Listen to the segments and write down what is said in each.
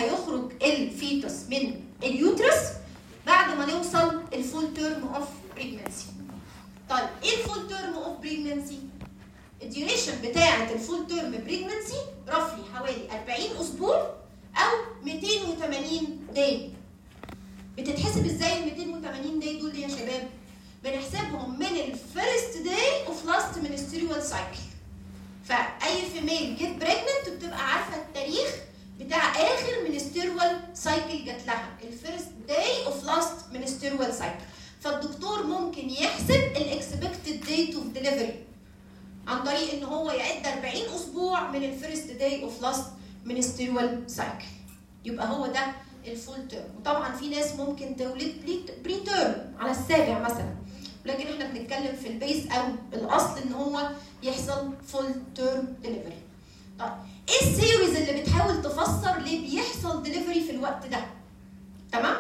هيخرج الفيتوس من اليوترس بعد ما نوصل الفول تيرم اوف بريجنسي طيب ايه الفول تيرم اوف بريجنسي الديوريشن بتاعه الفول تيرم بريجنسي رفلي حوالي 40 اسبوع او 280 داي بتتحسب ازاي ال 280 داي دول يا شباب بنحسبهم من الفيرست داي اوف لاست منستريوال سايكل فاي فيميل جيت بريجننت بتبقى عارفه التاريخ بتاع اخر منستريوال سايكل جات لها الفيرست داي اوف لاست منستريوال سايكل فالدكتور ممكن يحسب الاكسبكتد ديت اوف ديليفري عن طريق ان هو يعد 40 اسبوع من الفيرست داي اوف لاست منستريوال سايكل يبقى هو ده الفول تيرم وطبعا في ناس ممكن تولد بري تيرم على السابع مثلا لكن احنا بنتكلم في البيز او الاصل ان هو يحصل فول تيرم ديليفري طيب ايه السيريز اللي بتحاول تفسر ليه بيحصل ديليفري في الوقت ده تمام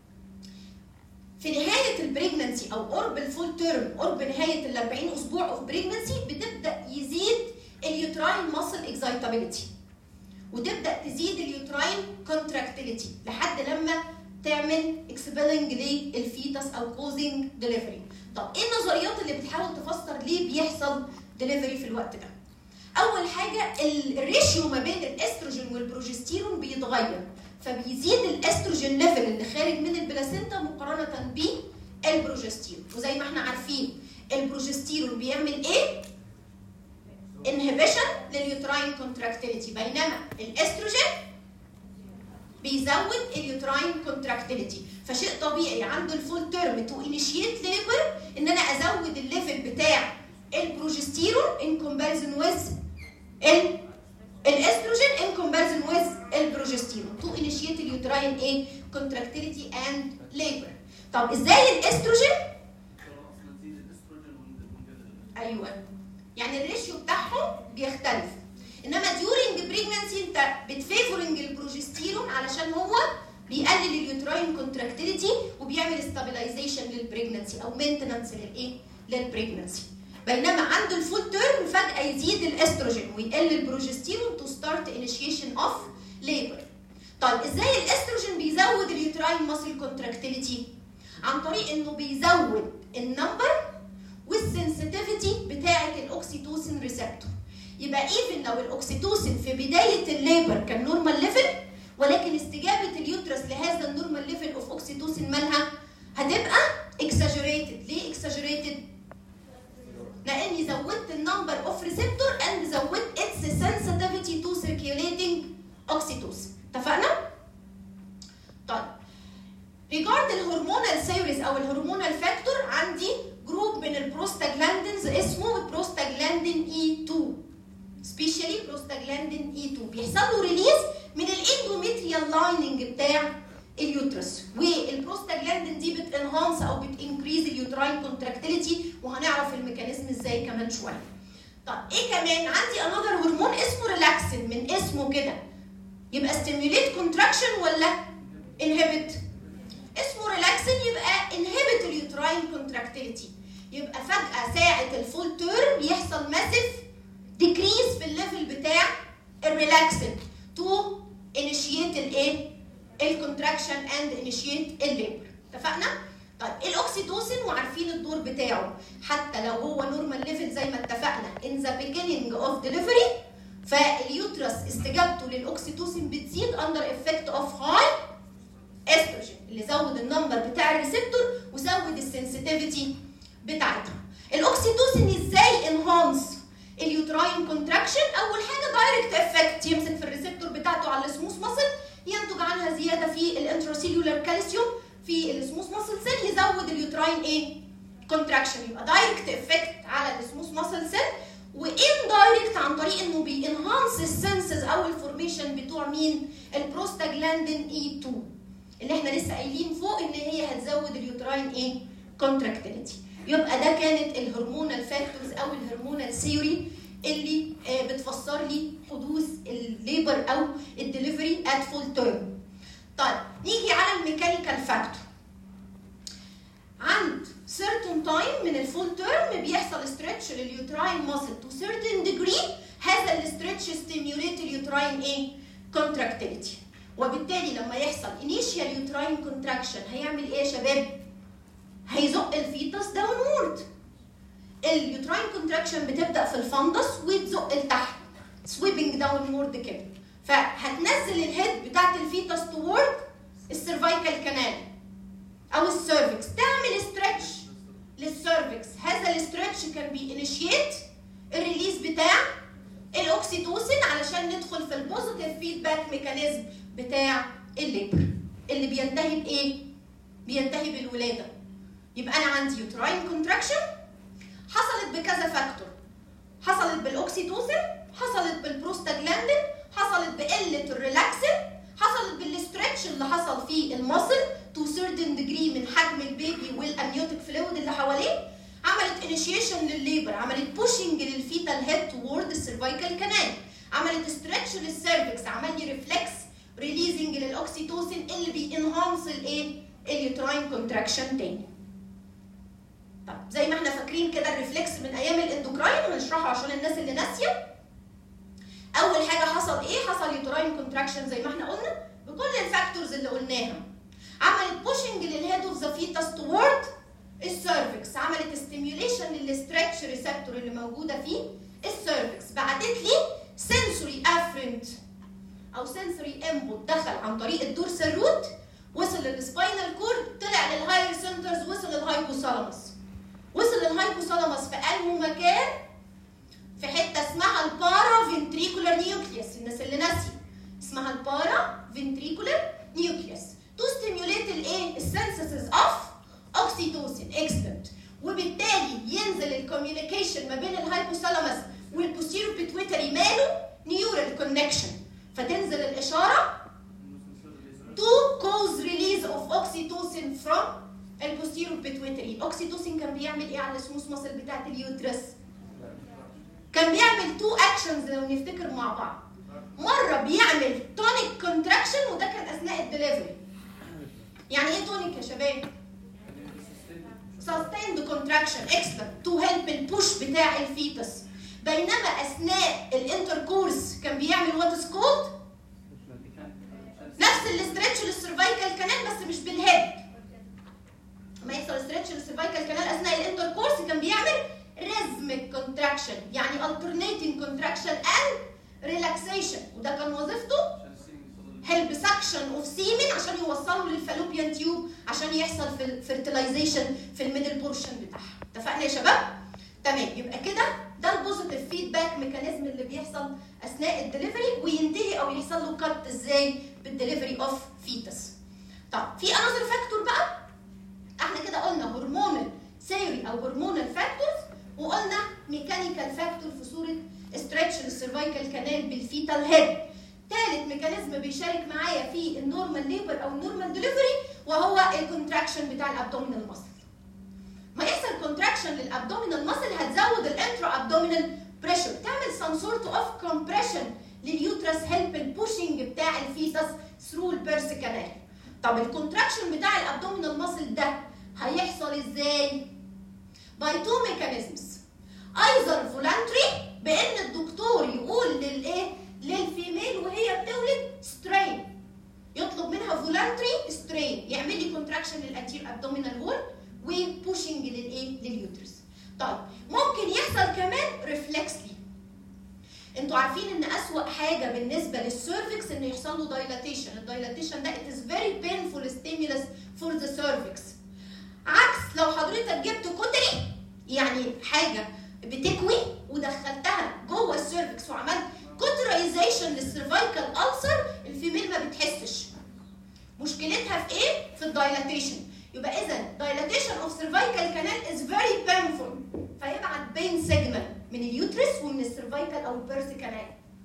في نهايه البريجننسي او قرب الفول تيرم قرب نهايه ال 40 اسبوع اوف بريجننسي بتبدا يزيد اليوتراين ماسل اكزايتابيلتي وتبدا تزيد اليوتراين كونتراكتيليتي لحد لما تعمل اكسبيلنج للفيتس او كوزنج ديليفري طب ايه النظريات اللي بتحاول تفسر ليه بيحصل ديليفري في الوقت ده اول حاجه الريشيو ما بين الاستروجين والبروجستيرون بيتغير فبيزيد الاستروجين ليفل اللي خارج من البلاسينتا مقارنه بالبروجستيرون وزي ما احنا عارفين البروجستيرون بيعمل ايه انهبيشن لليوتراين كونتراكتيليتي بينما الاستروجين بيزود اليوتراين كونتراكتيليتي فشيء طبيعي عنده الفول تيرم تو انيشيت ليبر ان انا ازود الليفل بتاع البروجستيرون ان كومباريزون ويز الاستروجين ان كومباريزون ويز البروجستيرون تو انيشيت اليوتراين ايه كونتراكتيليتي اند ليبر طب ازاي الاستروجين ايوه يعني الريشيو بتاعهم بيختلف انما ديورنج بريجننسي انت بتفيفورنج البروجستيرون علشان هو بيقلل اليوتراين كونتراكتيليتي وبيعمل ستابلايزيشن للبريجننسي او مينتنانس للايه للبريجننسي بينما عنده الفول تيرم فجاه يزيد الاستروجين ويقل البروجستيرون تو ستارت انيشيشن اوف ليبر طيب ازاي الاستروجين بيزود اليوتراين ماسل كونتراكتيليتي عن طريق انه بيزود النمبر والسنسيتيفيتي بتاعه الاوكسيتوسين ريسبتور يبقى ايفن لو الاوكسيتوسين في بدايه الليبر كان نورمال ليفل ولكن استجابه اليوترس لهذا النورمال ليفل اوف اوكسيتوسين مالها هتبقى اكساجريتد ليه اكساجريتد لاني زودت النمبر اوف ريسبتور اند زودت اتس sensitivity تو circulating اوكسيتوسين اتفقنا طيب ريجارد الهرمونال سيريز او الهرمونال فاكتور عندي جروب من البروستاجلاندينز اسمه بروستاجلاندين اي 2 سبيشالي بروستاجلاندين اي 2 بيحصل له ريليز من الاندوميتريال لايننج بتاع اليوترس والبروستاجلاندين دي بتنهانس او بتنكريز اليوتراين كونتراكتيليتي وهنعرف الميكانيزم ازاي كمان شويه طب ايه كمان عندي انذر هرمون اسمه ريلاكسين من اسمه كده يبقى ستيميوليت كونتراكشن ولا انهبت اسمه ريلاكسين يبقى انهبت اليوتراين كونتراكتيليتي يبقى فجاه ساعه الفول تيرم يحصل ماسيف ديكريز في الليفل بتاع الريلاكسين تو انيشيت الايه الكونتراكشن اند انيشيت الليبر اتفقنا طيب الاكسيتوسين وعارفين الدور بتاعه حتى لو هو نورمال ليفل زي ما اتفقنا ان ذا beginning اوف ديليفري فاليوترس استجابته للاكسيتوسين بتزيد اندر افكت اوف هاي استروجين اللي زود النمبر بتاع الريسبتور وزود السنسيتيفيتي بتاعتها الاكسيتوسين ازاي انهانس اليوتراين كونتراكشن اول حاجه دايركت افكت يمسك في الريسبتور بتاعته على السموث ماسل ينتج عنها زياده في الانتراسيلولار كالسيوم في السموث ماسل سيل يزود اليوتراين ايه كونتراكشن يبقى دايركت افكت على السموث ماسل سيل واندايركت عن طريق انه بينهانس السنسز او الفورميشن بتوع مين البروستاجلاندين اي 2 اللي احنا لسه قايلين فوق ان هي هتزود اليوتراين ايه كونتراكتيليتي يبقى ده كانت الهرمونال فاكتورز او الهرمونال ثيوري اللي بتفسر لي حدوث الليبر او الدليفري ات فول تيرم طيب نيجي على الميكانيكال فاكتور عند certain time من الفول تيرم بيحصل stretch لليوتراين ماسل to certain degree هذا الاسترتش stimulate اليوتراين ايه contractility وبالتالي لما يحصل initial uterine contraction هيعمل ايه يا شباب؟ هيزق الفيتس داونورد اليوتراين كونتراكشن بتبدا في الفندس وتزق لتحت سويبنج داونورد كده فهتنزل الهيد بتاعت الفيتس توورد السيرفايكال كانال او السيرفكس تعمل ستريتش للسيرفكس هذا الاسترتش كان بينيشيت الريليز بتاع الاوكسيتوسين علشان ندخل في البوزيتيف فيدباك ميكانيزم بتاع الليبر اللي بينتهي بايه؟ بينتهي بالولاده يبقى انا عندي يوتراين كونتراكشن حصلت بكذا فاكتور حصلت بالاوكسيتوسين حصلت بالبروستاجلاندين حصلت بقله الريلاكسين حصلت بالاسترتش اللي حصل في المصل تو سيرتن ديجري من حجم البيبي والامنيوتيك فلويد اللي حواليه عملت انيشيشن للليبر عملت بوشنج للفيتال هيد توورد السيرفايكال كانال عملت ستريتش للسيرفكس عمل لي ريفلكس ريليزنج للاوكسيتوسين اللي بينهانس الايه اليوتراين كونتراكشن تاني طب زي ما احنا فاكرين كده الريفلكس من ايام الاندوكراين وهنشرحه عشان الناس اللي ناسيه اول حاجه حصل ايه حصل يوتراين كونتراكشن زي ما احنا قلنا بكل الفاكتورز اللي قلناها عملت بوشنج للهيد اوف ذا فيتس توورد السيرفكس عملت ستيميوليشن للستريتش ريسبتور اللي موجوده فيه السيرفكس بعتت لي سنسوري افرنت او سنسوري انبوت دخل عن طريق الدورسال روت وصل للسباينال كورد طلع للهاير سنترز وصل للهايبوثالاموس وصل للهايبوثالاموس في انه مكان في حته اسمها البارا فنتريكولار نيوكليوس الناس اللي ناسيه اسمها البارا فنتريكولار نيوكليوس تو ستيميوليت الايه السنسسز اوف اوكسيتوسين اكسلنت وبالتالي ينزل الكوميونيكيشن ما بين الهايبوثالاموس والبوستيرو بيتويتري ماله نيورال كونكشن فتنزل الاشاره to cause release of oxytocin from البوستيرو بيتويتري الاوكسيتوسين كان بيعمل ايه على السموث ماسل بتاعت اليوترس كان بيعمل تو اكشنز لو نفتكر مع بعض مره بيعمل تونيك كونتراكشن وده كان اثناء الدليفري يعني ايه تونيك يا شباب sustained contraction excellent to help البوش بتاع الفيتس بينما اثناء الانتركورس كان بيعمل وات از كولد نفس الاسترتش للسيرفايكال كانال بس مش بالهيد ما يحصل استرتش للسيرفايكال كانال اثناء الانتركورس كان بيعمل ريزميك كونتراكشن يعني alternating contraction and relaxation وده كان وظيفته هيلب سكشن اوف سيمن عشان يوصله للفالوبيان تيوب عشان يحصل في الفيرتلايزيشن في الميدل بورشن بتاعها اتفقنا يا شباب تمام يبقى كده ده البوزيتيف فيدباك ميكانيزم اللي بيحصل اثناء الدليفري وينتهي او يحصل له كات ازاي بالدليفري اوف فيتس طب في انذر فاكتور بقى احنا كده قلنا هرمونال ثيوري او هرمونال فاكتورز وقلنا ميكانيكال فاكتور في صوره ستريتش للسيرفايكال كانال بالفيتال هيد ثالث ميكانيزم بيشارك معايا في النورمال ليبر او النورمال دليفري وهو الكونتراكشن بتاع الابدومينال ماسل ما يحصل كونتراكشن للابدومينال ماسل هتزود الانترا ابدومينال بريشر تعمل سم سورت اوف كومبريشن لليوترس هيلب البوشنج بتاع الفيتس ثرو البيرس كانال طب الكونتراكشن بتاع الابدومينال ماسل ده هيحصل ازاي باي تو ميكانيزمز ايزر فولانتري بان الدكتور يقول للايه للفيميل وهي بتولد سترين يطلب منها فولانتري سترين يعمل لي كونتراكشن للانتير ابدومينال وول وبوشنج للايه لليوترس طيب ممكن يحصل كمان ريفلكسلي انتوا عارفين ان اسوأ حاجه بالنسبه للسيرفكس ان يحصل له دايلاتيشن الدايلاتيشن ده it is very painful stimulus for the cervix عكس لو حضرتك جبت كتري يعني حاجه بتكوي ودخلتها جوه السيرفكس وعملت كوترايزيشن للسيرفايكال ألسر الفيميل ما بتحسش مشكلتها في ايه؟ في الدايلاتيشن يبقى اذا دايلاتيشن اوف سيرفايكال كانال از فيري بينفول فيبعت بين سيجنال من اليوترس ومن السيرفايكال او البيرس كانال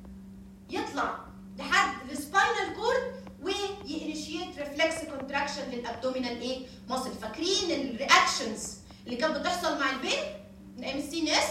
يطلع لحد السباينال كورد وينيشيت ريفلكس كونتراكشن للابدومينال ايه؟ ماسل فاكرين الرياكشنز اللي كانت بتحصل مع البين من ام سي ناس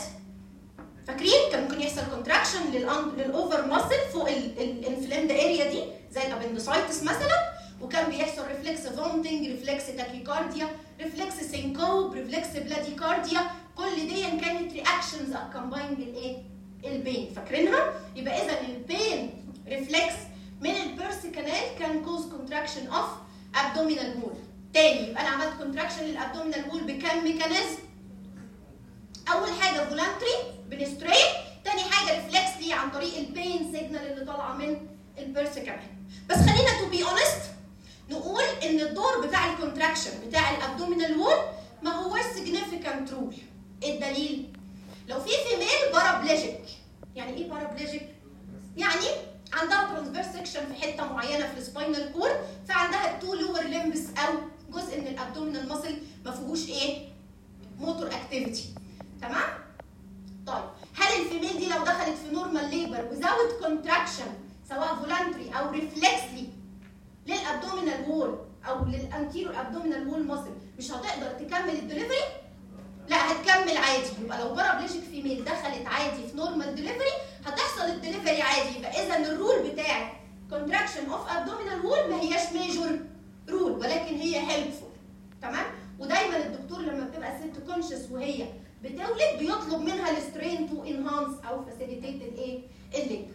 فاكرين كان ممكن يحصل كونتراكشن للاوفر ماسل فوق الانفلامد اريا دي زي الابندسايتس مثلا وكان بيحصل ريفلكس فومتنج ريفلكس تاكيكارديا ريفلكس سينكوب ريفلكس بلاديكارديا كل دي كانت رياكشنز اكمباينج الايه البين فاكرينها يبقى اذا البين ريفلكس من البيرس كانال كان كونتراكشن اوف ابدومينال وول تاني يبقى انا عملت كونتراكشن للابدومينال وول بكام ميكانيزم اول حاجه فولانتري بنستريت تاني حاجه ريفلكسلي عن طريق البين سيجنال اللي طالعه من البيرس كمان بس خلينا تو بي اونست نقول ان الدور بتاع الكونتراكشن بتاع الابدومينال وول ما هوش سيجنيفيكانت رول ايه الدليل لو في فيميل بارابليجيك يعني ايه بارابليجيك يعني عندها ترانسفيرس سكشن في حته معينه في السباينال كورد فعندها التو لور ليمبس او جزء من الابدومينال ماسل ما فيهوش ايه موتور اكتيفيتي تمام طيب هل الفيميل دي لو دخلت في نورمال ليبر وزود كونتراكشن سواء فولانتري او ريفلكسلي للابدومينال وول او للانتيرو ابدومينال وول ماسل مش هتقدر تكمل الدليفري لا هتكمل عادي يبقى لو بارابليجيك فيميل دخلت عادي في نورمال دليفري هتحصل الدليفري عادي يبقى اذا الرول بتاع كونتراكشن اوف ابدومينال وول ما هياش ميجور رول ولكن هي هيلبفول تمام ودايما الدكتور لما بتبقى الست كونشس وهي بتولد بيطلب منها السترين تو انهانس او فاسيليتيت الايه الليبر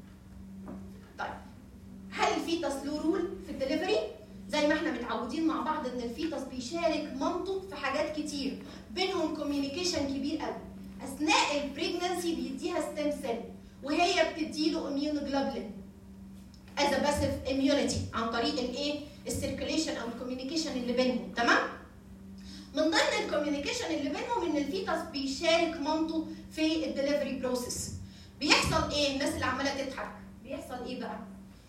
طيب هل الفيتس له رول في الدليفري زي ما احنا متعودين مع بعض ان الفيتس بيشارك مامته في حاجات كتير بينهم كوميونيكيشن كبير قوي اثناء البريجننسي بيديها ستيم سيل وهي بتديله اميونوجلوبولين از باسيف اميونيتي عن طريق الايه السيركيليشن او الكوميونيكيشن اللي بينهم تمام من ضمن الكوميونيكيشن اللي بينهم ان الفيتس بيشارك مامته في الدليفري بروسيس بيحصل ايه الناس اللي عماله تضحك بيحصل ايه بقى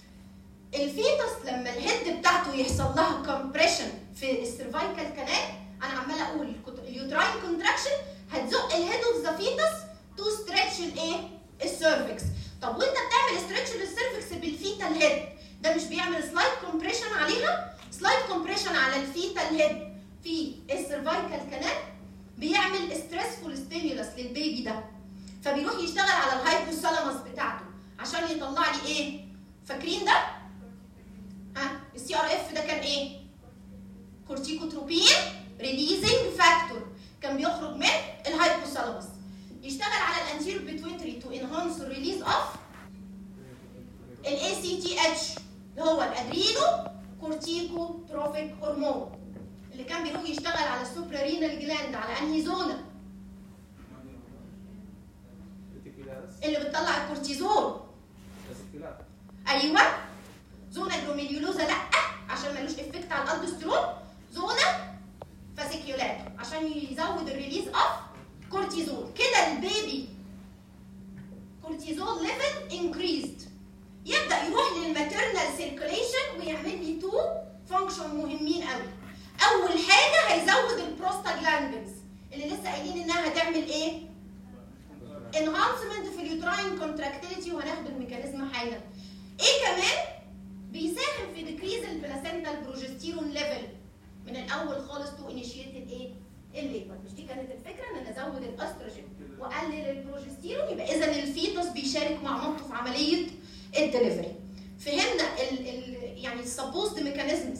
الفيتس لما الهيد بتاعته يحصل لها كومبريشن في السيرفايكال كانال انا عماله اقول اليوتراين كونتراكشن هتزق الهيد اوف ذا فيتس تو ستريتش الايه السيرفكس طب وانت بتعمل ستريتش للسيرفكس بالفيتال هيد ده مش بيعمل سلايد كومبريشن عليها سلايد كومبريشن على الفيتال هيد في السيرفايكال كانال بيعمل ستريسفول ستيمولس للبيبي ده فبيروح يشتغل على الهايبوثالاموس بتاعته عشان يطلع لي ايه فاكرين ده ها السي ار اف ده كان ايه كورتيكوتروبين ريليزنج فاكتور كان بيخرج من الهايبوثالاموس يشتغل على الانتير بيتوينتري تو انهانس ريليز اوف الاي سي تي اتش اللي هو الادرينو كورتيكو تروفيك هرمون اللي كان بيروح يشتغل على السوبرارينال جلاند على انهي زونه اللي بتطلع الكورتيزول ايوه زونه جلوميريولوزا لا عشان ملوش افكت على الالدوسترون زونه فاسيكيولات عشان يزود الريليز اوف كورتيزول كده البيبي كورتيزول ليفل انكريزد يبدا يروح للماتيرنال سيركيليشن ويعمل لي تو فانكشن مهمين قوي اول حاجه هيزود البروستاجلاندنز اللي لسه قايلين انها هتعمل ايه انهانسمنت في اليوتراين كونتراكتيليتي وهناخد الميكانيزم حالا ايه كمان بيساهم في ديكريز البلاسنتال بروجستيرون ليفل من الاول خالص تو انيشيت الايه الليبر مش دي كانت الفكره ان انا ازود الاستروجين واقلل البروجستيرون يبقى اذا الفيتوس بيشارك مع مامته في عمليه الدليفري فهمنا ال ال يعني السبوزد ميكانيزمز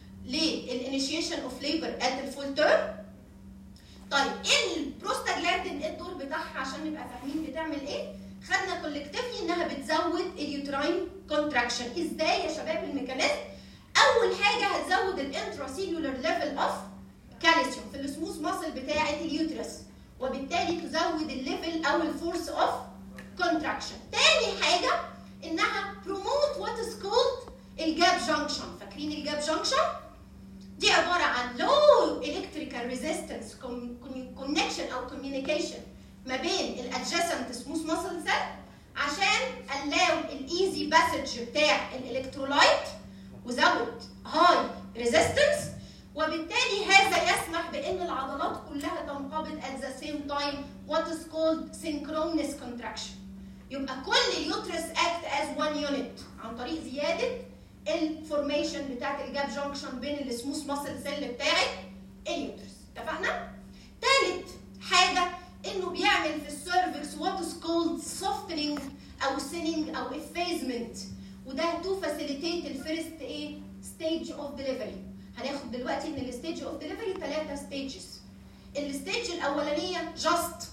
للانيشيشن اوف ليبر ات الفول تيرم طيب ايه البروستاجلاندين ايه الدور بتاعها عشان نبقى فاهمين بتعمل ايه خدنا كولكتيفلي انها بتزود اليوتراين كونتراكشن ازاي يا شباب الميكانيزم اول حاجه هتزود الانتراسيلولر ليفل اوف كالسيوم في السموث ماسل بتاعه اليوترس وبالتالي تزود الليفل او الفورس اوف كونتراكشن تاني حاجه انها بروموت وات از كولد الجاب جانكشن فاكرين الجاب جانكشن دي عباره عن لو الكتريكال ريزيستنس كونكشن او كوميونيكيشن ما بين الادجاسنت سموث ماسل سيل عشان allow الايزي باسج بتاع الالكترولايت وزود هاي ريزيستنس وبالتالي هذا يسمح بان العضلات كلها تنقبض at the same time what is called synchronous contraction يبقى كل اليوترس act as one unit عن طريق زياده الفورميشن بتاعت الجاب جانكشن بين السموث ماسل سيل بتاعت اليوترس اتفقنا؟ تالت حاجه انه بيعمل في السيرفكس وات از كولد سوفتنينج او سيننج او افيزمنت وده تو فاسيليتيت الفيرست ايه ستيج اوف ديليفري هناخد دلوقتي ان الستيج اوف ديليفري ثلاثه ستيجز الستيج الاولانيه جاست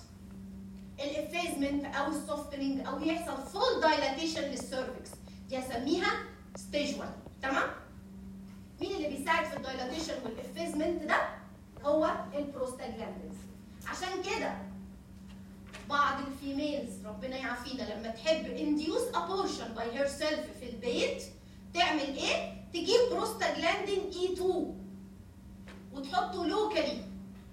الافيزمنت او السوفتنينج او يحصل فول دايلاتيشن للسيرفكس دي هسميها ستيج 1 تمام اللي بيساعد في الدايلاتيشن والافيزمنت ده هو البروستاجلاندينز عشان كده بعض الفيميلز ربنا يعافينا لما تحب induce abortion by herself في البيت تعمل ايه؟ تجيب بروستاجلاندين اي 2 وتحطه لوكالي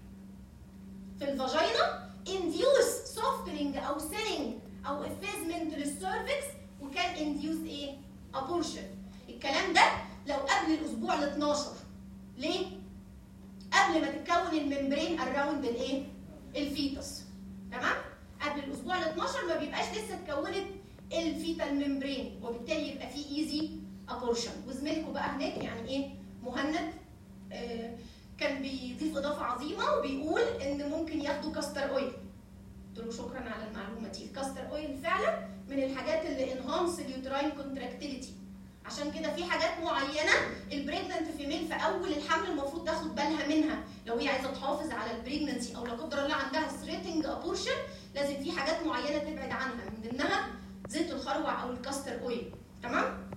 في الفاجينا induce softening او thinning او effacement للسيرفكس وكان induce ايه؟ abortion الكلام ده لو قبل الاسبوع ال 12 ليه؟ قبل ما تتكون الممبرين اراوند الايه؟ الفيتس تمام؟ قبل الاسبوع ال 12 ما بيبقاش لسه اتكونت الفيتال ممبرين وبالتالي يبقى في ايزي ابورشن وزميلكم بقى هناك يعني ايه مهند آه كان بيضيف اضافه عظيمه وبيقول ان ممكن ياخدوا كاستر اويل قلت له شكرا على المعلومه دي الكاستر اويل فعلا من الحاجات اللي انهانس اليوتراين كونتراكتيليتي عشان كده في حاجات معينه البريجننت فيميل في اول الحمل المفروض تاخد بالها منها لو هي عايزه تحافظ على البريجننسي او لا قدر الله عندها ثريتنج ابورشن لازم في حاجات معينه تبعد عنها من ضمنها زيت الخروع او الكاستر اويل تمام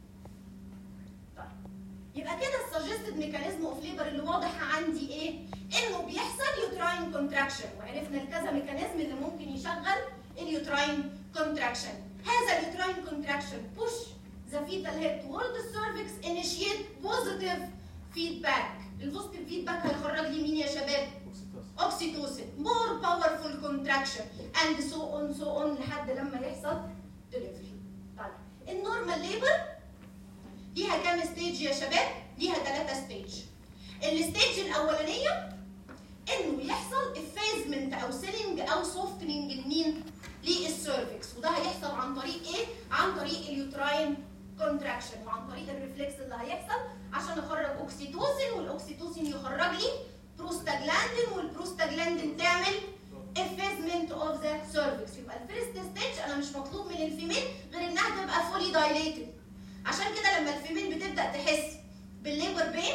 طيب يبقى كده السجستد ميكانيزم اوف ليبر اللي واضح عندي ايه انه بيحصل يوتراين كونتراكشن وعرفنا الكذا ميكانيزم اللي ممكن يشغل اليوتراين كونتراكشن هذا اليوتراين كونتراكشن بوش the fetal head toward the cervix initiate positive feedback البوزيتيف فيدباك هيخرج لي مين يا شباب اوكسيتوسين more powerful contraction and so on so on لحد لما يحصل delivery طيب النورمال ليبر ليها كام ستيج يا شباب ليها ثلاثة ستيج الستيج الاولانيه انه يحصل افيزمنت او سيلينج او سوفتنينج لمين للسيرفكس وده هيحصل عن طريق ايه عن طريق اليوتراين كونتراكشن وعن طريق الريفلكس اللي هيحصل عشان اخرج اوكسيتوسين والاوكسيتوسين يخرج لي بروستاجلاندين والبروستاجلاندين تعمل effacement of the cervix يبقى الفيرست ستيج انا مش مطلوب من الفيميل غير انها تبقى فولي دايليتد عشان كده لما الفيميل بتبدا تحس بالليبر بين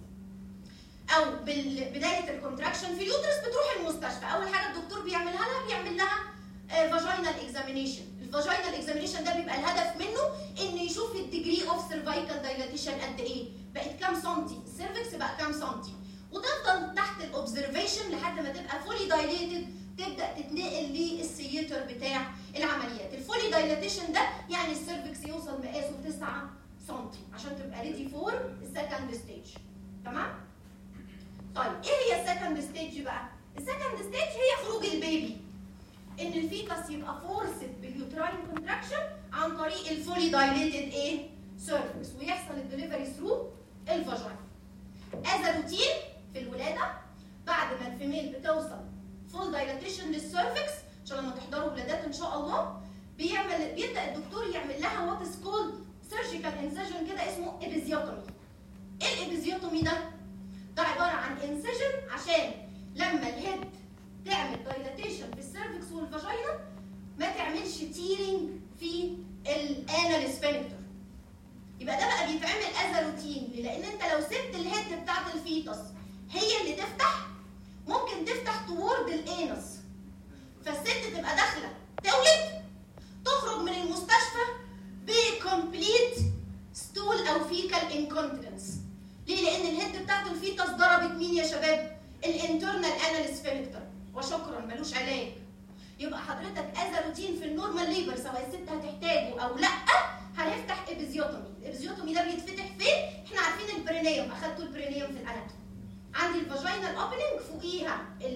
او بدايه الكونتراكشن في اليوترس بتروح المستشفى اول حاجه الدكتور بيعملها لها بيعمل لها فاجينال اكزامينيشن الفاجينال اكزامينيشن ده بيبقى الهدف منه ان يشوف الديجري اوف سيرفايكال دايلاتيشن قد ايه بقت كام سنتي السيرفكس بقى كام سنتي وتفضل تحت الاوبزرفيشن لحد ما تبقى فولي دايليتد تبدا تتنقل للسيتر بتاع العمليات الفولي دايلاتيشن ده يعني السيرفكس يوصل مقاسه 9 سم عشان تبقى ريدي فور السكند ستيج تمام طيب ايه هي السكند ستيج بقى السكند ستيج هي خروج البيبي ان الفيتس يبقى فورسد باليوتراين كونتراكشن عن طريق الفولي دايليتد ايه سيرفكس ويحصل الدليفري ثرو الفاجينا از روتين في الولاده بعد ما الفيميل بتوصل فول دايلاتيشن للسيرفكس عشان لما تحضروا ولادات ان شاء الله بيعمل بيبدا الدكتور يعمل لها وات از كولد سيرجيكال انسجن كده اسمه ابيزيوتومي ايه الابيزيوتومي ده؟ ده عباره عن انسجن عشان لما الهيد تعمل دايلاتيشن في السيرفكس والفاجينا ما تعملش تيرنج في الانال سفنكتر يبقى ده بقى بيتعمل از روتين لان انت لو سبت الهيد بتاعت الفيتس هي اللي تفتح ممكن تفتح تورد الانس فالست تبقى داخله تولد تخرج من المستشفى بكمبليت ستول او فيكال انكونتنس ليه؟ لان الهيد بتاعت الفيتس ضربت مين يا شباب؟ الانترنال انال سفنكتر وشكرا ملوش علاج يبقى حضرتك از روتين في النورمال ليبر سواء الست هتحتاجه او لا هنفتح ابيزيوتومي الابيزيوتومي ده بيتفتح فين احنا عارفين البرينيوم اخدتوا البرينيوم في الاناتومي عندي الفاجينال اوبننج فوقيها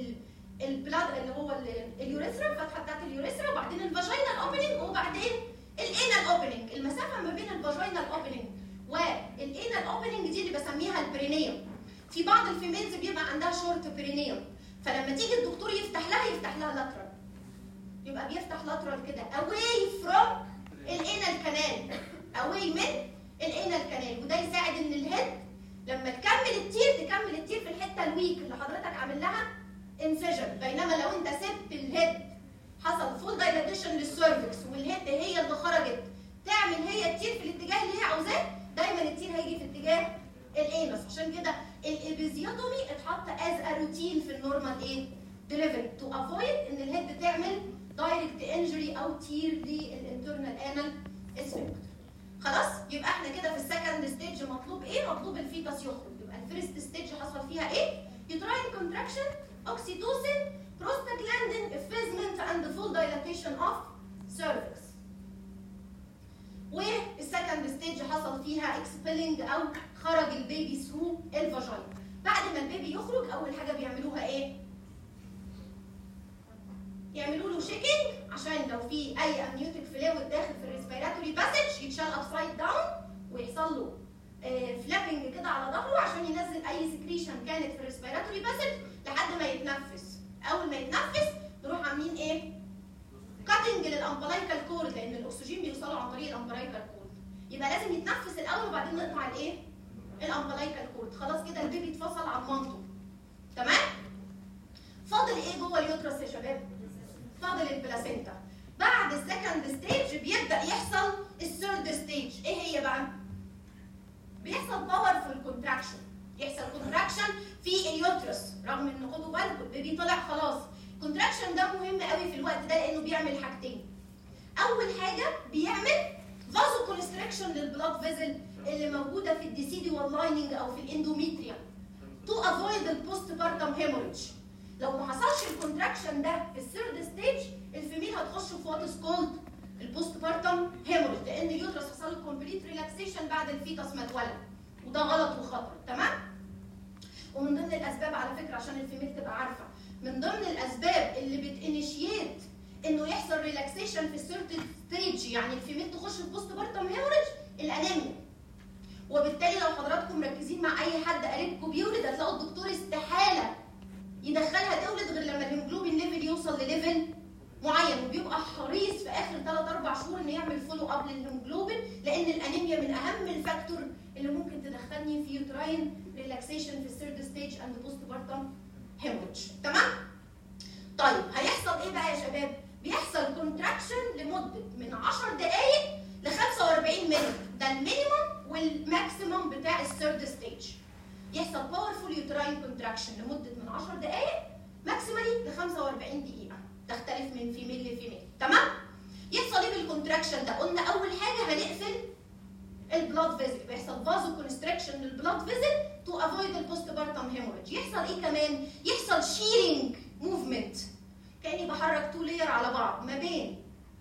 البلاد اللي هو اليوريثرا الفتحه بتاعت اليوريثرا وبعدين الفاجينال اوبننج وبعدين الانال اوبننج المسافه ما بين الفاجينال اوبننج والانال اوبننج دي اللي بسميها البرينيوم في بعض الفيميلز بيبقى عندها شورت برينيوم فلما تيجي الدكتور يفتح لها يفتح لها لاترال يبقى بيفتح لاترال كده away from الانال كانال away من الانال كانال وده يساعد ان الهيد لما تكمل التير تكمل التير في الحته الويك اللي حضرتك عامل لها انسجن بينما لو انت سبت الهيد حصل فول دايلاتيشن للسيرفكس والهيد هي اللي خرجت تعمل هي التير في الاتجاه اللي هي عاوزاه دايما التير هيجي في اتجاه الانس عشان كده الابيزيوتومي اتحط از روتين في النورمال ايه ديليفري تو افويد ان الهيد تعمل دايركت انجري او تير للانترنال انال اسفنكتر خلاص يبقى احنا كده في السكند ستيج مطلوب ايه مطلوب الفيتس يخرج يبقى الفيرست ستيج حصل فيها ايه يوتراين كونتراكشن اوكسيتوسين prostaglandin effacement and full dilatation of cervix والسكند ستيج حصل فيها اكسبيلنج او خرج البيبي ثرو الفاجينا بعد ما البيبي يخرج اول حاجه بيعملوها ايه يعملوا له شيكينج عشان لو في اي امنيوتيك فلويد داخل في الريسبيراتوري باسج يتشال ابسايد داون ويحصل له فلابنج كده على ظهره عشان ينزل اي سكريشن كانت في الريسبيراتوري باسج لحد ما يتنفس اول ما يتنفس نروح عاملين ايه كاتنج للامبلايكال كورد لان الاكسجين بيوصله عن طريق الامبلايكال كورد يبقى لازم يتنفس الاول وبعدين نقطع الايه الامبلايكال كورد خلاص كده البيبي اتفصل عن مامته تمام فاضل ايه جوه اليوترس يا شباب فاضل البلاسينتا بعد السكند ستيج بيبدا يحصل الثيرد ستيج ايه هي بقى بيحصل باورفول كونتراكشن يحصل كونتراكشن في اليوترس رغم ان خدوا بالكم البيبي طلع خلاص الكونتراكشن ده مهم قوي في الوقت ده لانه بيعمل حاجتين اول حاجه بيعمل فازو كونستراكشن للبلاد فيزل اللي موجوده في الديسيديوال لايننج او في الاندوميتريا تو افويد البوست بارتم هيموريدج لو ما حصلش الكونتراكشن ده في الثيرد ستيج الفيميل هتخش في وات از كولد البوست بارتم هيموريدج لان اليوترس حصل له كومبليت ريلاكسيشن بعد الفيتس ما اتولد وده غلط وخطر تمام ومن ضمن الاسباب على فكره عشان الفيميل تبقى عارفه من ضمن الاسباب اللي بتانيشيت انه يحصل ريلاكسيشن في الثيرد ستيج يعني الفيميل تخش في بوست بارتم هيموريدج الانيميا وبالتالي لو حضراتكم مركزين مع اي حد قريبكم بيولد هتلاقوا الدكتور استحاله يدخلها تولد غير لما الهيموجلوبين ليفل يوصل لليفل معين وبيبقى حريص في اخر 3 4 شهور انه يعمل فولو اب للهيموجلوبين لان الانيميا من اهم الفاكتور اللي ممكن تدخلني في يوتراين ريلاكسيشن في الثيرد ستيج اند بوست بارتم هيموريدج تمام؟ طيب هيحصل ايه بقى يا شباب؟ بيحصل كونتراكشن لمده من 10 دقائق ل 45 مينت ده المينيمم والماكسيمم بتاع الثيرد ستيج يحصل باورفول يوتراين كونتراكشن لمده من 10 دقائق ماكسيمالي ل 45 دقيقه تختلف من فيميل لفيميل تمام يحصل ايه بالكونتراكشن ده قلنا اول حاجه هنقفل البلاد فيزل بيحصل فازو كونستراكشن للبلاد فيزل تو افويد البوست بارتم هيموريدج يحصل ايه كمان يحصل شيرنج موفمنت كاني بحرك تو لير على بعض ما بين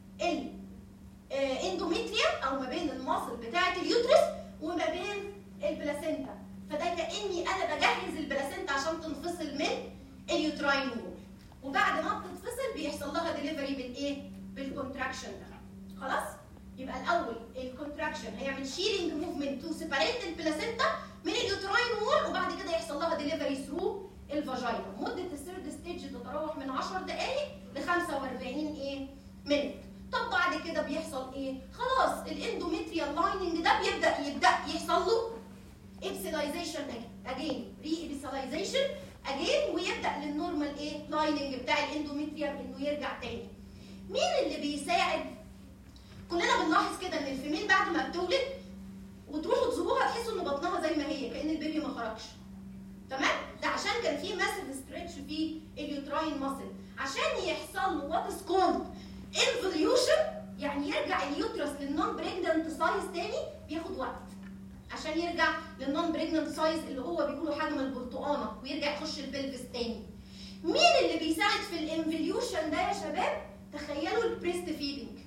الاندوميتريا او ما بين المصل بتاعه اليوترس وما بين البلاسينتا فده كاني انا بجهز البلاسينتا عشان تنفصل من اليوتراين وول وبعد ما بتتفصل بيحصل لها ديليفري بالايه بالكونتراكشن ده خلاص يبقى الاول الكونتراكشن هيعمل شيرنج موفمنت تو سيبريت البلاسينتا من اليوتراين وول وبعد كده يحصل لها ديليفري ثرو الفاجينا مده الثيرد ستيج تتراوح من 10 دقائق ل 45 ايه مينت طب بعد كده بيحصل ايه خلاص الاندوميتريال لايننج ده بيبدا يبدا يحصل له ابسلايزيشن اجين ري ابسلايزيشن اجين ويبدا للنورمال ايه لايننج بتاع الاندوميتريوم انه يرجع تاني مين اللي بيساعد كلنا بنلاحظ كده ان الفيميل بعد ما بتولد وتروحوا تزوروها تحسوا ان بطنها زي ما هي كان البيبي ما خرجش تمام ده عشان كان في ماسيف ستريتش في اليوتراين ماسل عشان يحصل له وات از كولد انفوليوشن يعني يرجع اليوترس للنون بريجننت سايز تاني بياخد وقت عشان يرجع للنون بريجننت سايز اللي هو بيقولوا حجم البرتقانه ويرجع يخش البلفس تاني مين اللي بيساعد في الانفوليوشن ده يا شباب تخيلوا البريست فيدنج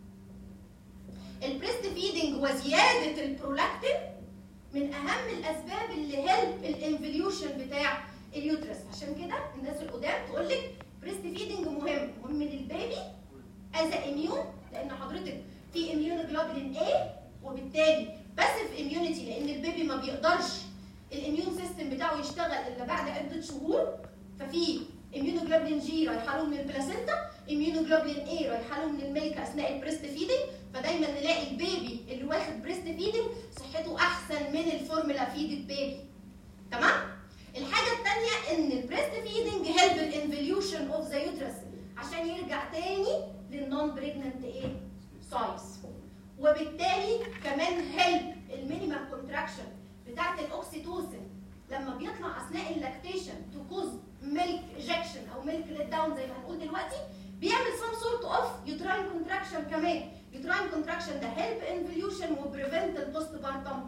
البريست فيدنج وزياده البرولاكتين من اهم الاسباب اللي هيلب الانفوليوشن بتاع اليوترس عشان كده الناس القدام تقول لك بريست فيدنج مهم مهم للبيبي از اميون لان حضرتك في اميون جلوبولين A وبالتالي باسيف اميونيتي لان البيبي ما بيقدرش الاميون سيستم بتاعه يشتغل الا بعد عده شهور ففي اميونوجلوبولين جي رايحه له من البلاسينتا اميونوجلوبولين اي رايحه له من الميلك اثناء البريست فيدنج فدايما نلاقي البيبي اللي واخد بريست فيدنج صحته احسن من الفورمولا فيدد بيبي تمام الحاجه الثانيه ان البريست فيدنج هيلب الانفوليوشن اوف ذا يوترس عشان يرجع تاني للنون بريجننت ايه سايز وبالتالي كمان هيلب المينيمم كونتراكشن بتاعت الاوكسيتوسين لما بيطلع اثناء اللاكتيشن تو كوز ميلك ايجكشن او ميلك ليت داون زي ما هنقول دلوقتي بيعمل سم سورت اوف يوتراين كونتراكشن كمان يوتراين كونتراكشن ده هيلب انفوليوشن وبريفنت البوست بارتم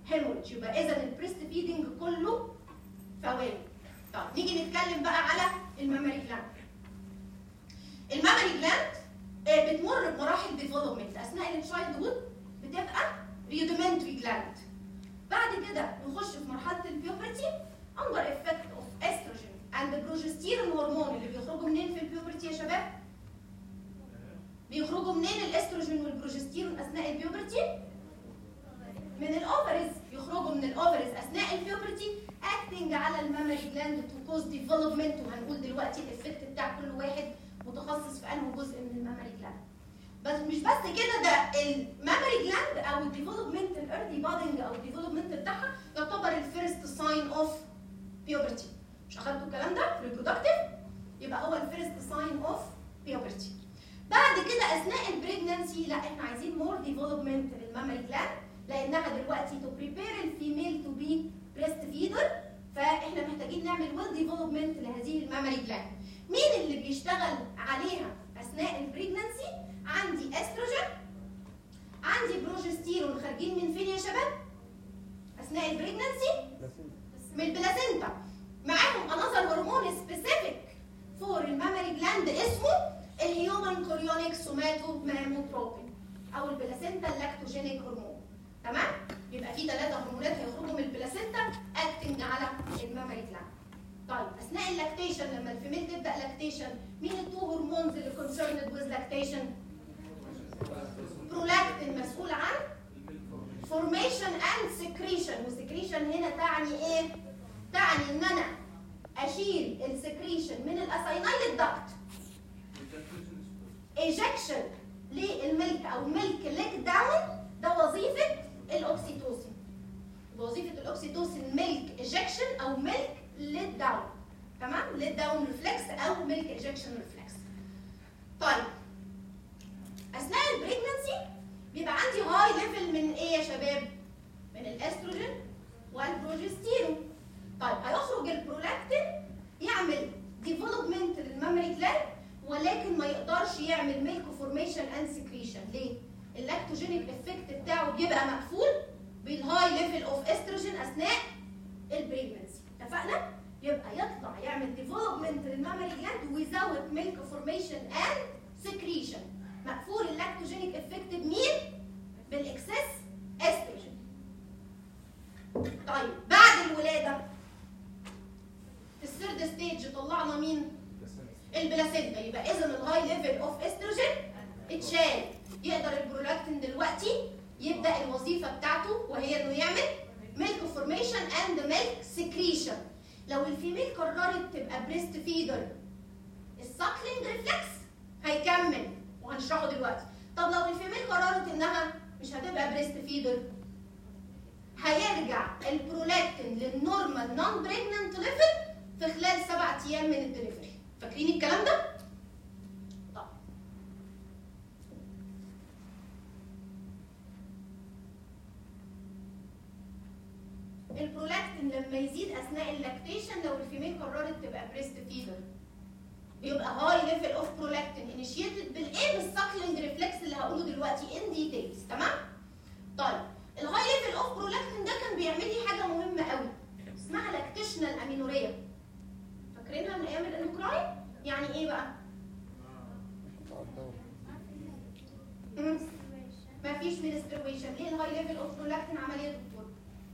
هيموريدج يبقى اذا البريست فيدنج كله فوائد طب نيجي نتكلم بقى على المامري جلاند المامري جلاند آه، بتمر بمراحل ديفلوبمنت اثناء التشايلد هود بتبقى ريودمنتري جلاند بعد كده نخش في مرحله البيوبرتي اندر افكت اوف استروجين اند بروجستيرون هرمون اللي بيخرجوا منين في البيوبرتي يا شباب؟ بيخرجوا منين الاستروجين والبروجستيرون اثناء البيوبرتي؟ من الاوفرز يخرجوا من الاوفرز اثناء البيوبرتي اكتنج على المامري جلاند تو كوز ديفلوبمنت وهنقول دلوقتي الافكت بتاع كل واحد متخصص في انه جزء من المامري جلاند بس مش بس كده ده المامري جلاند او الديفلوبمنت الايرلي بادنج او الديفلوبمنت بتاعها يعتبر الفيرست ساين اوف بيوبرتي مش اخدتوا الكلام ده في ريبرودكتيف يبقى هو الفيرست ساين اوف بيوبرتي بعد كده اثناء البريجننسي لا احنا عايزين مور ديفلوبمنت للمامري جلاند لانها دلوقتي تو بريبير الفيميل تو بي بريست فيدر فاحنا محتاجين نعمل ويل ديفلوبمنت لهذه المامري جلاند مين اللي بيشتغل عليها اثناء البريجننسي عندي استروجين عندي بروجستيرون خارجين من فين يا شباب اثناء البريجننسي من البلاسينتا معاهم انظر هرمون سبيسيفيك فور المامري جلاند اسمه الهيومن كوريونيك سوماتو ماموتروبين او البلاسينتا اللاكتوجينيك هرمون تمام يبقى في ثلاثه هرمونات هيخرجوا من البلاسينتا اكتنج على المامري جلاند طيب اثناء اللاكتيشن لما الفيميل تبدا لاكتيشن مين التو هرمونز اللي كونسيرند ويز لاكتيشن برولاكتين مسؤول عن فورميشن اند سكريشن والسكريشن هنا تعني ايه تعني ان انا اشيل السكريشن من الاساينايل داكت ايجكشن للملك او ملك ليك داون ده وظيفه الاوكسيتوسين وظيفه الاوكسيتوسين ميلك ايجكشن او ميلك ليت داون تمام ليت داون ريفلكس او ميلك ايجكشن ريفلكس طيب اثناء البريجننسي بيبقى عندي هاي ليفل من ايه يا شباب من الاستروجين والبروجستيرون طيب هيخرج البرولاكتين يعمل ديفلوبمنت للمامري جلاند ولكن ما يقدرش يعمل ميلك فورميشن اند سكريشن ليه اللاكتوجينيك افكت بتاعه بيبقى مقفول بالهاي ليفل اوف استروجين اثناء البريجننسي اتفقنا يبقى يطلع يعمل ديفلوبمنت للمامري جلاند ويزود ميلك فورميشن اند سكريشن مقفول اللاكتوجينيك افكت بمين بالاكسس استروجين طيب بعد الولاده في الثيرد ستيج طلعنا مين البلاسينتا يبقى اذا الهاي ليفل اوف استروجين اتشال يقدر البرولاكتين دلوقتي يبدا الوظيفه بتاعته وهي انه يعمل ميلك فورميشن اند ميلك سكريشن لو الفيميل قررت تبقى بريست فيدر الساكلينج ريفلكس هيكمل وهنشرحه دلوقتي طب لو الفيميل قررت انها مش هتبقى بريست فيدر هيرجع البرولاكتين للنورمال نون بريجننت ليفل في خلال سبعة ايام من الدليفري فاكرين الكلام ده؟ طب البرولاكتين لما يزيد اثناء اللاكتيشن لو الفيميل قررت تبقى بريست فيدر بيبقى هاي ليفل اوف برولاكتين انيشيتد بالايه بالساكلينج ريفلكس اللي هقوله دلوقتي ان ديتيلز تمام؟ طيب الهاي ليفل اوف برولاكتين ده كان بيعمل لي حاجه مهمه قوي اسمها لاكتيشنال امينوريا فاكرينها من ايام الاندوكراين؟ يعني ايه بقى؟ مم. مفيش منسترويشن ليه الهاي ليفل اوف برولاكتين عمل ايه يا دكتور؟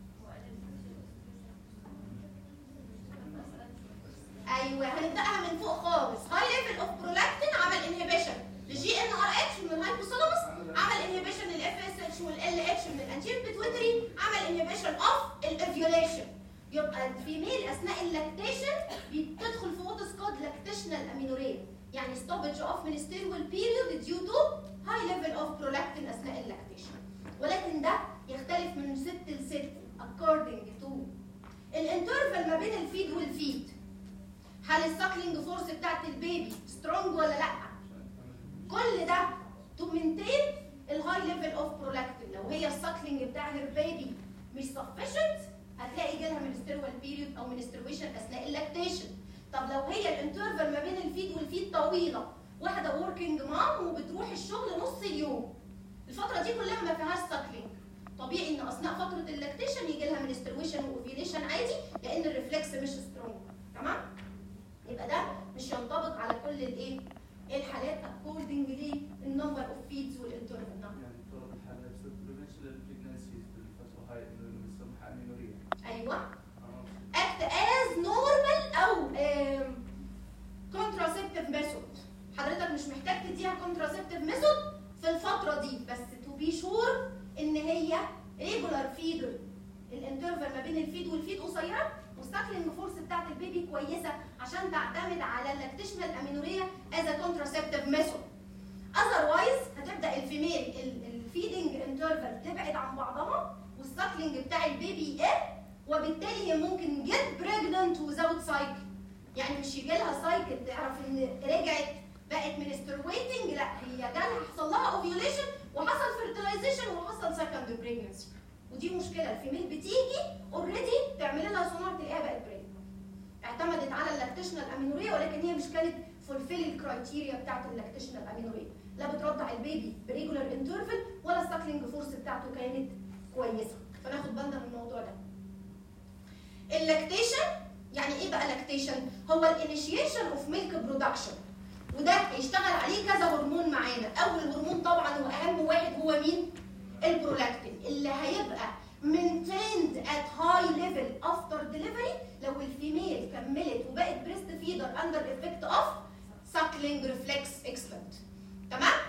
ايوه هنبداها من فوق خالص هاي ليفل اوف برولاكتين عمل انهبيشن للجي ان ار اتش من الهايبوثالاموس عمل انهبيشن للاف اس اتش والال اتش من الانتير بيتويتري عمل انهبيشن اوف الاوفيوليشن يبقى الفيميل اثناء اللاكتيشن بتدخل في وات كود لاكتيشنال امينوريا يعني ستوبج اوف منستيريال بيريود ديو تو هاي ليفل اوف برولاكتين اثناء اللاكتيشن ولكن ده يختلف من ست لست according to الانترفال ما بين الفيد والفيد هل الساكلينج فورس بتاعت البيبي سترونج ولا لا كل ده تو مينتين الهاي ليفل اوف برولاكتين لو هي الساكلينج بتاع هير بيبي مش سفشنت هتلاقي جالها منستروال بيريود او منسترويشن اثناء اللاكتيشن طب لو هي الانترفال ما بين الفيد والفيد طويله واحده وركينج مام وبتروح الشغل نص اليوم الفتره دي كلها ما فيهاش ساكلينج طبيعي ان اثناء فتره اللاكتيشن يجي لها منسترويشن واوفيليشن عادي لان الريفلكس مش سترونج تمام يبقى ده مش ينطبق على كل الايه الحالات اكوردنج للنمبر اوف فيدز والانترفال نعم يعني افترض الحالة بسبب prevention للبريجنسيز بالفترة هاي انه بنسميها امينوريا ايوه act as normal او contraceptive method حضرتك مش محتاج تديها contraceptive method في الفترة دي بس to be sure ان هي regular feed الانترفال ما بين الفيد والفيد قصيرة والساكلينج فورس بتاعت البيبي كويسة عشان تعتمد على اللاكتيشنال امينوريا as a contraceptive method otherwise هتبدا الفيميل الفيدنج انترفال تبعد عن بعضها والساكلينج بتاع البيبي يقل وبالتالي هي ممكن جيت بريجننت وزاوت سايكل يعني مش يجي لها سايكل تعرف ان رجعت بقت منسترويتنج لا هي جالها حصل لها اوفيوليشن وحصل فيرتلايزيشن وحصل سكند بريجنسي ودي مشكله الفيميل بتيجي اوريدي تعمل لها سونار تلاقيها بقت بريجننت اعتمدت على اللاكتيشنال امينوريا ولكن هي مش كانت فولفيل الكرايتيريا بتاعت اللاكتيشنال امينوريا لا بترضع البيبي بريجولار انترفل ولا الساكلينج فورس بتاعته كانت كويسه فناخد بالنا من الموضوع ده اللاكتيشن يعني ايه بقى لاكتيشن هو الانيشيشن اوف ميلك برودكشن وده هيشتغل عليه كذا هرمون معانا اول هرمون طبعا واهم واحد هو مين البرولاكتين اللي هيبقى maintained at high level after delivery لو الفيميل كملت وبقت بريست فيدر under effect of suckling reflex expert تمام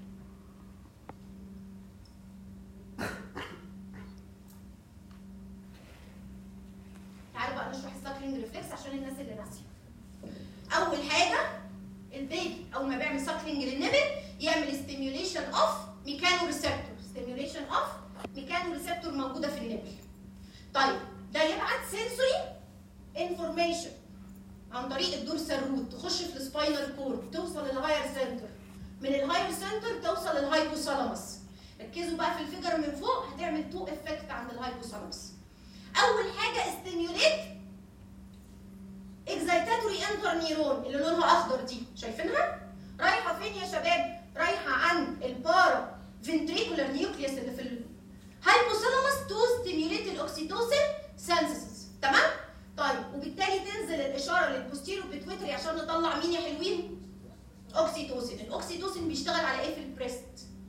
تعالوا بقى نشرح الساكلينج ريفلكس عشان الناس اللي ناسيه اول حاجه البيبي اول ما بيعمل ساكلينج للنبل يعمل ستيميوليشن اوف ميكانو ريسبتور ستيميوليشن اوف ميكانو ريسبتور موجوده في النبل طيب ده يبعت سنسوري انفورميشن عن طريق الدورسال روت تخش في السباينال كورد توصل للهاير سنتر من الهاير سنتر توصل للهايبوثالاموس ركزوا بقى في الفيجر من فوق هتعمل تو افكت عند الهايبوثالاموس اول حاجه استيميوليت اكزايتاتوري انتر نيرون اللي لونها اخضر دي شايفينها رايحه فين يا شباب رايحه عن البارا فنتريكولار نيوكليوس اللي في الهايبوثالاموس تو ستيميوليت الاوكسيتوسين سينثيسيس تمام طيب وبالتالي تنزل الاشاره للبوستيرو بيتويتري عشان نطلع مين يا حلوين اوكسيتوسين الاوكسيتوسين بيشتغل على ايه في البريست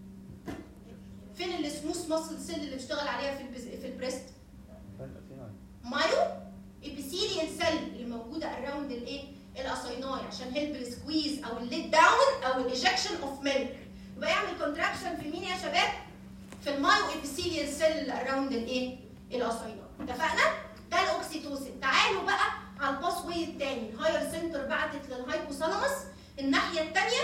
فين السموث ماسل سيل اللي بيشتغل عليها في البز... في البريست مايو ابيثيليال سيل اللي موجوده اراوند الايه الاسايناي عشان هيلب السكويز او الليت داون او الايجكشن اوف ميلك يبقى يعمل كونتراكشن في مين يا شباب في المايو ابيثيليال سيل اللي اراوند الايه الاسايناي اتفقنا ده الاوكسيتوسين تعالوا بقى على الباس واي الثاني الهاير سنتر بعتت للهايبوثالاموس الناحيه الثانيه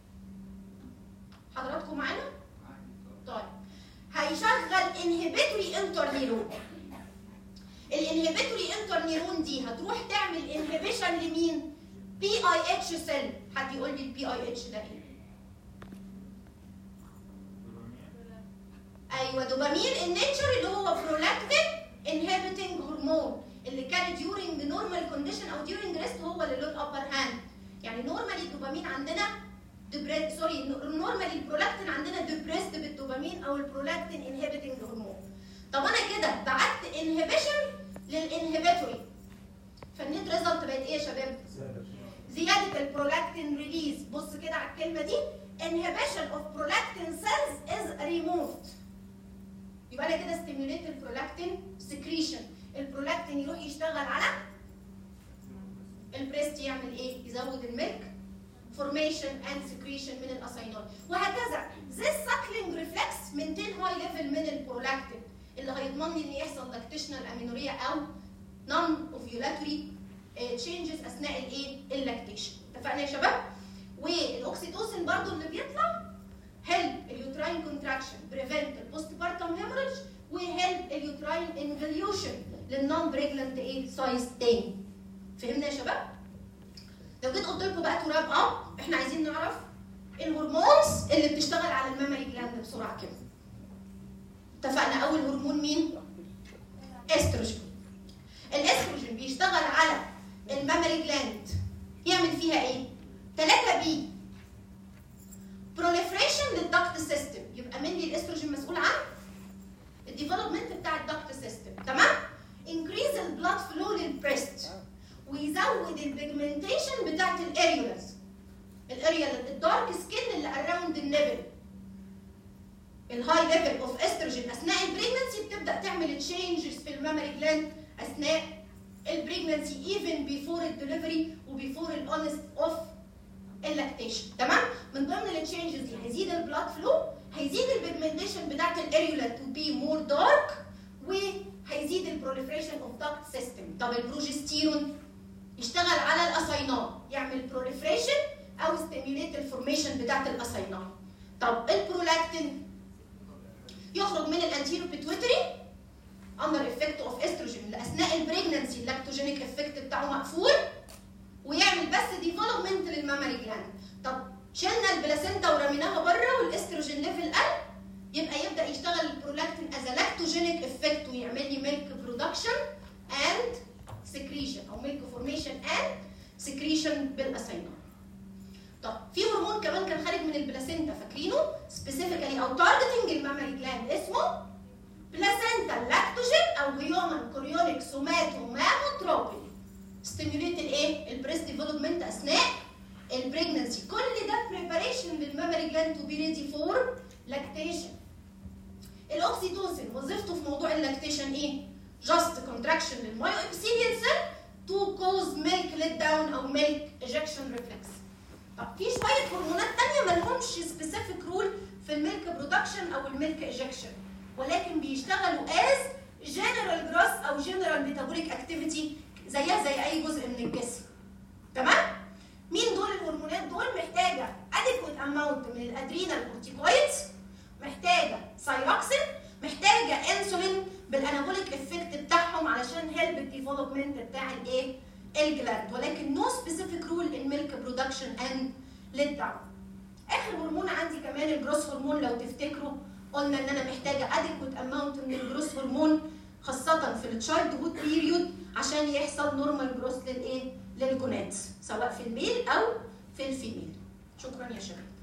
حضراتكم معانا طيب هيشغل انهبيتوري انتر نيرون الانهبيتوري انتر نيرون دي هتروح تعمل انهبيشن لمين بي اي اتش سيل حد يقول لي البي اي اتش ده ايه ايوه دوبامين النيتشر اللي هو برولاكتين انهبيتنج هرمون اللي كان ديورنج نورمال كونديشن او ديورنج ريست هو اللي له الابر هاند يعني نورمالي الدوبامين عندنا دبريد سوري نورمالي البرولاكتين عندنا ديبريست بالدوبامين او البرولاكتين انهبيتنج هرمون طب انا كده بعت انهبيشن للانهبيتوري فالنت ريزلت بقت ايه يا شباب؟ زياده البرولاكتين ريليز بص كده على الكلمه دي inhibition of prolactin cells is removed يبقى انا كده ستيميوليت البرولاكتين سكريشن البرولاكتين يروح يشتغل على البريست يعمل ايه؟ يزود الميلك formation and secretion من الاساينول وهكذا this suckling reflex maintain high level من البرولاكتين اللي هيضمن لي ان يحصل لاكتيشنال امينوريا او نون اوفيولاتوري تشينجز اثناء الايه؟ اللاكتيشن اتفقنا يا شباب؟ والاوكسيتوسين برضو اللي بيطلع هيلب اليوتراين كونتراكشن بريفنت البوست بارتم هيموريدج وهيلب اليوتراين انفليوشن للنون بريجننت ايه سايز تاني فهمنا يا شباب؟ لو جيت قلت لكم بقى تراب اب احنا عايزين نعرف الهرمونز اللي بتشتغل على الميموري جلاند بسرعه كده اتفقنا اول هرمون مين؟ استروجين الاستروجين بيشتغل على الميموري جلاند يعمل فيها ايه؟ 3 بي بروليفريشن للدكت سيستم يبقى مني الاستروجين مسؤول عن الديفلوبمنت بيزود البيجمنتيشن بتاعت الاريولاز الاريا الدارك سكين اللي اراوند النبل الهاي ليفل اوف استروجين اثناء البريجنسي بتبدا تعمل تشينجز في المامري جلاند اثناء البريجنسي ايفن بيفور الدليفري وبيفور الاونست اوف اللاكتيشن تمام من ضمن التشينجز دي هيزيد البلاد فلو هيزيد البيجمنتيشن بتاعت الاريولا تو بي مور دارك وهيزيد البروليفريشن اوف داكت سيستم طب البروجستيرون يشتغل على الاساينال يعمل بروليفريشن او ستيميوليت الفورميشن بتاعت الاساينال طب البرولاكتين يخرج من الانتيرو بيتويتري اندر افكت اوف استروجين لاثناء البريجننسي اللاكتوجينيك افكت بتاعه مقفول ويعمل بس ديفلوبمنت للمامري جلاند طب شلنا البلاسينتا ورميناها بره والاستروجين ليفل قل يبقى يبدا يشتغل البرولاكتين از لاكتوجينيك افكت ويعمل لي ميلك برودكشن اند سكريشن او ميلك فورميشن اند سكريشن بالاساينال طب في هرمون كمان كان خارج من البلاسينتا فاكرينه سبيسيفيكالي او تارجتنج المامري جلاند اسمه بلاسينتا لاكتوجين او هيومن كوريونيك سوماتو ماموتروبين ستيموليت الايه البريست ديفلوبمنت اثناء البريجنسي كل ده بريباريشن للمامري جلاند تو بي ريدي فور لاكتيشن الاوكسيتوسين وظيفته في موضوع اللاكتيشن ايه جاست كونتراكشن للمايو ابيثيليال سيل تو كوز ميلك ليت داون او ميلك ايجكشن ريفلكس طب في شويه هرمونات تانية ما لهمش سبيسيفيك رول في الميلك برودكشن او الميلك ايجكشن ولكن بيشتغلوا از جنرال جراس او جنرال ميتابوليك اكتيفيتي زيها زي اي جزء من الجسم تمام مين دول الهرمونات دول محتاجه adequate amount من الادرينال كورتيكويدز محتاجه سايروكسين محتاجه انسولين بالانابوليك افكت بتاعهم علشان هيلب الديفلوبمنت بتاع الايه الجلاند ولكن نو سبيسيفيك رول ان ميلك برودكشن اند ليت داون اخر هرمون عندي كمان الجروس هرمون لو تفتكروا قلنا ان انا محتاجه adequate amount من الجروس هرمون خاصه في التشايلد هود بيريود عشان يحصل نورمال جروس للايه للجونات سواء في الميل او في الفيميل شكرا يا شباب